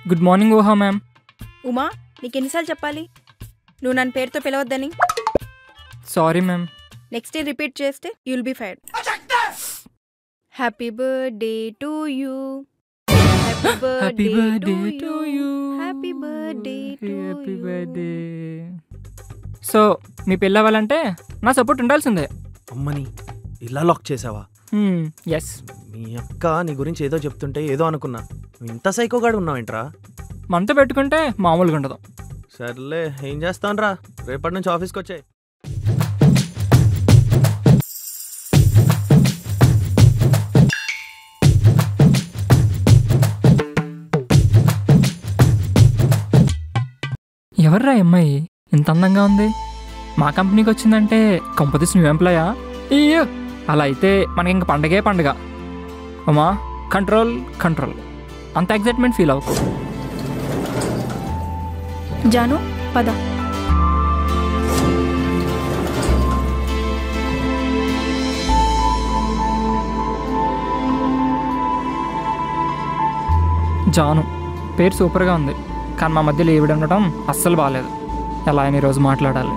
Good morning Uha ma'am Uma నీకు ఎన్నిసార్లు చెప్పాలి నువ్వు నన్ను పేరుతో పిలవద్దని sorry ma'am next day repeat చేస్తే you'll be fire happy birthday to you happy happy birthday to you happy birthday to happy birthday so మీ పెళ్ళి అవ్వాలంటే నా సపోర్ట్ ఉండాల్సిందే అమ్మని ఇలా లాక్ చేసావా ఎస్ మీ అక్క నీ గురించి ఏదో చెప్తుంటే ఏదో అనుకున్నా నువ్వు ఇంత సైకోగాడు ఉన్నావేంట్రా మనతో పెట్టుకుంటే మామూలుగా ఉండదు సర్లే ఏం చేస్తానురా రేపటి నుంచి ఆఫీస్కి వచ్చాయి ఎవర్రా ఈ అమ్మాయి ఇంత అందంగా ఉంది మా కంపెనీకి వచ్చిందంటే కంపదీస్ న్యూ ఎంప్లాయా అయ్యో అలా అయితే మనకి ఇంక పండగే పండగ అమ్మా కంట్రోల్ కంట్రోల్ అంత ఎగ్జైట్మెంట్ ఫీల్ అవ్వకు జాను పద జాను పేరు సూపర్గా ఉంది కానీ మా మధ్యలో ఈవిడ ఉండటం అస్సలు బాగాలేదు ఎలా అయినా ఈరోజు మాట్లాడాలి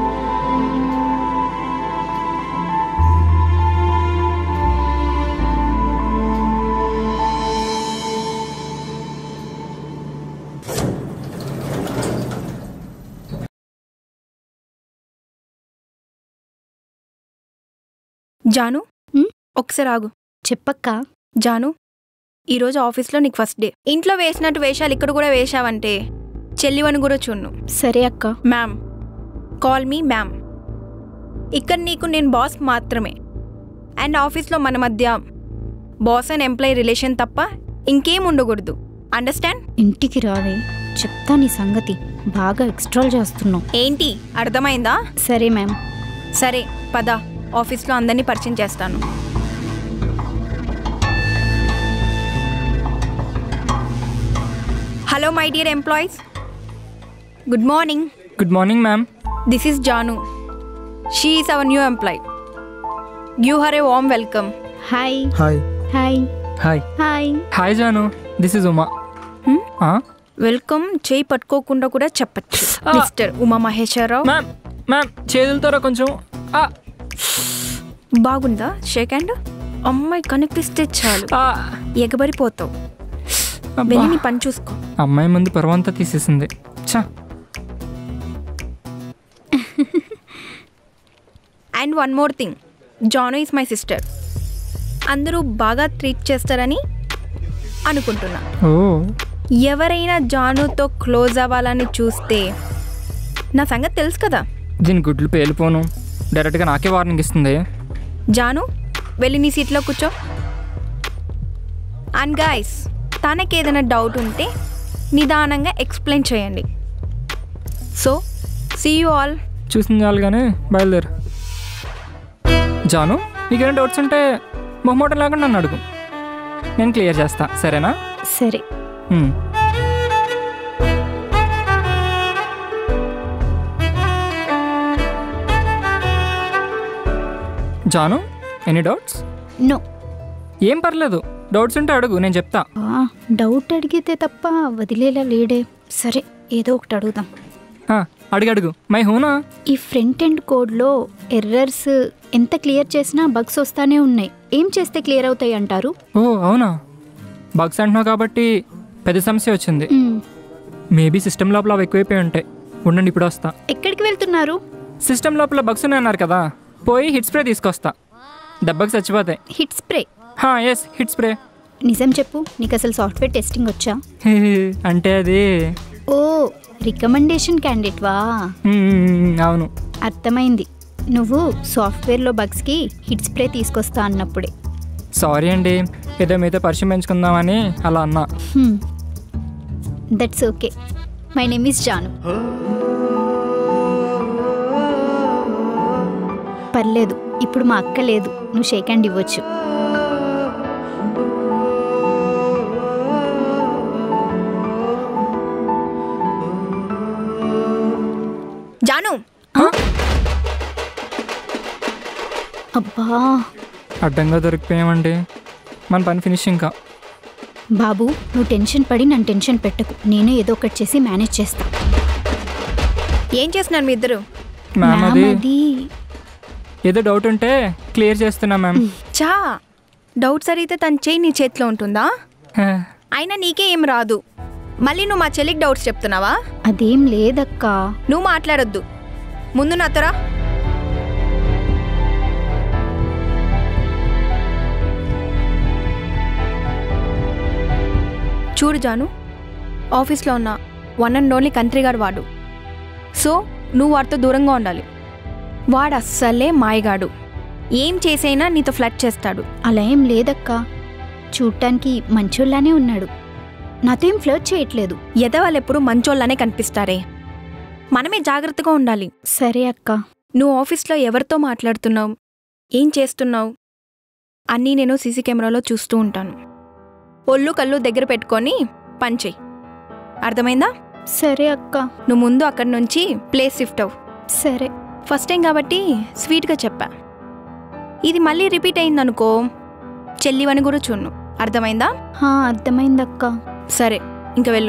జాను హ్మ్? ఒకసారి ఆగు చెప్పక్క జాను ఈరోజు ఆఫీస్లో నీకు ఫస్ట్ డే ఇంట్లో వేసినట్టు వేషాలు ఇక్కడ కూడా వేశావంటే చెల్లివని కూడా చూన్ను సరే అక్క మ్యామ్ కాల్ మీ మ్యామ్ ఇక్కడ నీకు నేను బాస్ మాత్రమే అండ్ ఆఫీస్లో మన మధ్య బాస్ అండ్ ఎంప్లాయీ రిలేషన్ తప్ప ఇంకేం ఉండకూడదు అండర్స్టాండ్ ఇంటికి రావే చెప్తా నీ సంగతి బాగా ఎక్స్ట్రాల్ చేస్తున్నావు ఏంటి అర్థమైందా సరే మ్యామ్ సరే పద ఆఫీస్లో అందరినీ పరిచయం చేస్తాను hello my dear employees good morning good morning ma'am this is Janu she is our new employee give her a warm welcome hi hi hi hi hi hi Janu this is Uma Hmm? ఆ? Welcome చేయి పట్టుకోకుండా కూడా చెప్పచ్చు Ah. Mister Uma Maheswararao ma'am ma'am చేతులతో కొంచెం ఆ, బాగుందా shake hand అమ్మాయి కనిపిస్తే చాలు ఆ, ఎగబడిపోతావు అబ్బా. వెళ్ళి నీ పని చూసుకో అమ్మాయి ముందు పర్వంతా తీసేసింది చా and one more thing Janu is my sister అందరూ బాగా ట్రీట్ చేస్తారని అనుకుంటున్నా ఓ ఎవరైనా జానుతో క్లోజ్ అవ్వాలని చూస్తే నా సంగతి తెలుసు కదా దీని గుడ్లు పేలిపోను డైరెక్ట్గా నాకే వార్నింగ్ ఇస్తుంది జాను వెళ్ళి నీ సీట్లో కూర్చో అండ్ గాయస్ తనకి ఏదైనా డౌట్ ఉంటే నిదానంగా ఎక్స్ప్లెయిన్ చేయండి సో సీ యూ ఆల్ చూసింది చాలు కానీ బయలుదేరు జాను నీకేమైనా డౌట్స్ ఉంటే మొహమాటం లేకుండా నన్ను అడుగు నేను క్లియర్ చేస్తా సరేనా సరే హ్మ్. జాను ఎనీ డౌట్స్ నో ఏం పర్లేదు డౌట్స్ ఉంటే అడుగు నేను చెప్తా డౌట్ అడిగితే తప్ప వదిలేలా లేడే సరే ఏదో ఒకటి అడుగుదాం ఆ, అడిగి అడుగు మై హూనా ఈ ఫ్రంట్ ఎండ్ కోడ్లో ఎర్రర్స్ ఎంత క్లియర్ చేసినా బగ్స్ వస్తానే ఉన్నాయి ఏం చేస్తే క్లియర్ అవుతాయి అంటారు ఓ అవునా బగ్స్ అంటున్నావు కాబట్టి పెద్ద సమస్య వచ్చింది మ్మ్. మేబీ సిస్టమ్ లోపల అవి ఎక్కువైపోయి ఉంటాయి ఉండండి ఇప్పుడు వస్తా ఎక్కడికి వెళ్తున్నారు సిస్టమ్ లోపల బగ్స్ ఉన్నాయన్నారు కదా పోయి హిట్ స్ప్రే తీసుకొస్తా దెబ్బకి చచ్చిపోతాయి హిట్ స్ప్రే హా ఎస్ హిట్ స్ప్రే నిజం చెప్పు నీకు అసలు సాఫ్ట్వేర్ టెస్టింగ్ వచ్చా అంటే అది ఓ రికమెండేషన్ క్యాండిడేట్వా మ్మ్, అవును అర్థమైంది నువ్వు సాఫ్ట్వేర్లో బగ్స్కి హిట్ స్ప్రే తీసుకొస్తా అన్నప్పుడే సారీ అండి ఏదో మీతో పరిచయం పెంచుకుందామని అలా అన్నా that's okay my name is Janu పర్లేదు ఇప్పుడు మా అక్క లేదు నువ్వు షేక్ హ్యాండ్ ఇవ్వచ్చు జాను అబ్బా అడ్డంగా దొరికిపోయామండి మన పని ఫినిష్ ఇంకా బాబు నువ్వు టెన్షన్ పడి నన్ను టెన్షన్ పెట్టకు నేనే ఏదో ఒకటి చేసి మేనేజ్ చేస్తా ఏం చేస్తున్నారు మీ ఇద్దరు మ్యామ్ మ్యామ్, అది అది ఏదో డౌట్ ఉంటే క్లియర్ చేస్తున్నా మ్యామ్ చా డౌట్స్ అడిగితే తన చేయి నీ చేతిలో ఉంటుందా అయినా నీకే ఏం రాదు మళ్ళీ నువ్వు మా చెల్లికి డౌట్స్ చెప్తున్నావా అదేం లేదక్కా నువ్వు మాట్లాడొద్దు ముందు నాతోరా చూడు జాను ఆఫీస్లో ఉన్న వన్ అండ్ ఓన్లీ కంట్రీ గారు వాడు సో నువ్వు వాడితో దూరంగా ఉండాలి వాడు అస్సలే మాయగాడు ఏం చేసైనా నీతో ఫ్లడ్ చేస్తాడు అలా ఏం లేదక్కా చూడటానికి మంచోళ్ళానే ఉన్నాడు నాతో ఏం ఫ్లర్ట్ చేయట్లేదు ఎదవాళ్ళెప్పుడు మంచోళ్ళనే కనిపిస్తారే మనమే జాగ్రత్తగా ఉండాలి సరే అక్క నువ్వు ఆఫీస్లో ఎవరితో మాట్లాడుతున్నావు ఏం చేస్తున్నావు అన్నీ నేను సీసీ కెమెరాలో చూస్తూ ఉంటాను ఒళ్ళు కళ్ళు దగ్గర పెట్టుకొని పంచేయి అర్థమైందా సరే అక్క నువ్వు ముందు అక్కడి నుంచి ప్లేస్ షిఫ్ట్ అవ్వు సరే ఫస్ట్ టైం కాబట్టి స్వీట్గా చెప్పా ఇది మళ్ళీ రిపీట్ అయిందనుకో చెల్లివని కూడా చూడను అర్థమైందా హా అర్థమైందక్క సరే ఇంక వెళ్ళు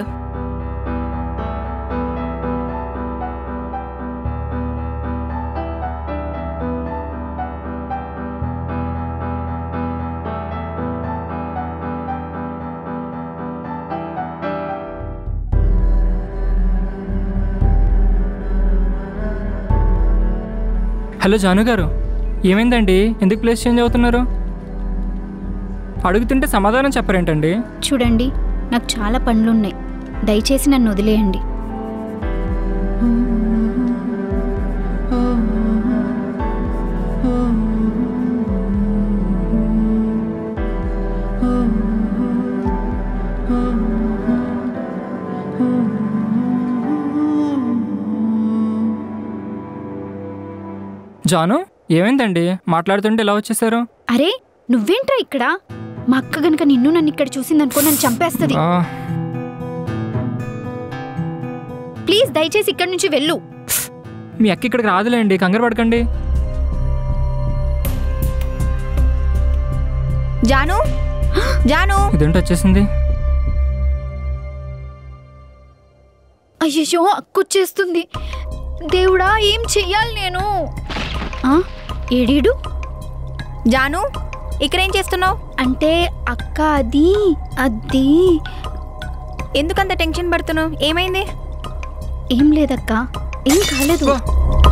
హలో జాను గారు ఏమైందండి ఎందుకు ప్లేస్ చేంజ్ అవుతున్నారు అడుగుతుంటే సమాధానం చెప్పరేంటండి చూడండి నాకు చాలా పనులున్నాయి దయచేసి నన్ను వదిలేయండి జాను ఏమైందండి మాట్లాడుతుంటే ఇలా వచ్చేసారు అరే నువ్వేంట్రా ఇక్కడ మా అక్క గనుక నిన్ను నన్ను ఇక్కడ చూసిందనుకో నన్ను చంపేస్తుంది ఆ, ప్లీజ్ దయచేసి ఇక్కడి నుంచి వెళ్ళు మీ అక్క ఇక్కడికి రాదులేండి కంగారు పడకండి జాను జాను ఇదేంటి వచ్చేసింది అయ్యో అక్కొచ్చేస్తుంది దేవుడా ఏం చెయ్యాలి నేను ఆ, ఏడీడు జాను ఇక్కడేం చేస్తున్నావు అంటే అక్క అది అది ఎందుకంత టెన్షన్ పడుతున్నావు ఏమైంది ఏం లేదక్క ఏం కాలేదు వా.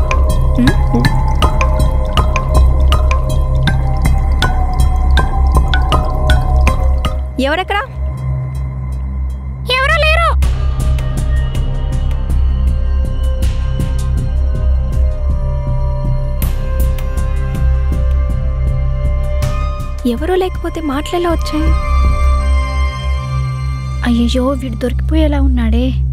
ఎవరెక్కడా ఎవరో లేరు ఎవరో లేకపోతే మాటలలో వచ్చాయి అయ్యయ్యో వీడు దొరికిపోయేలా ఉన్నాడే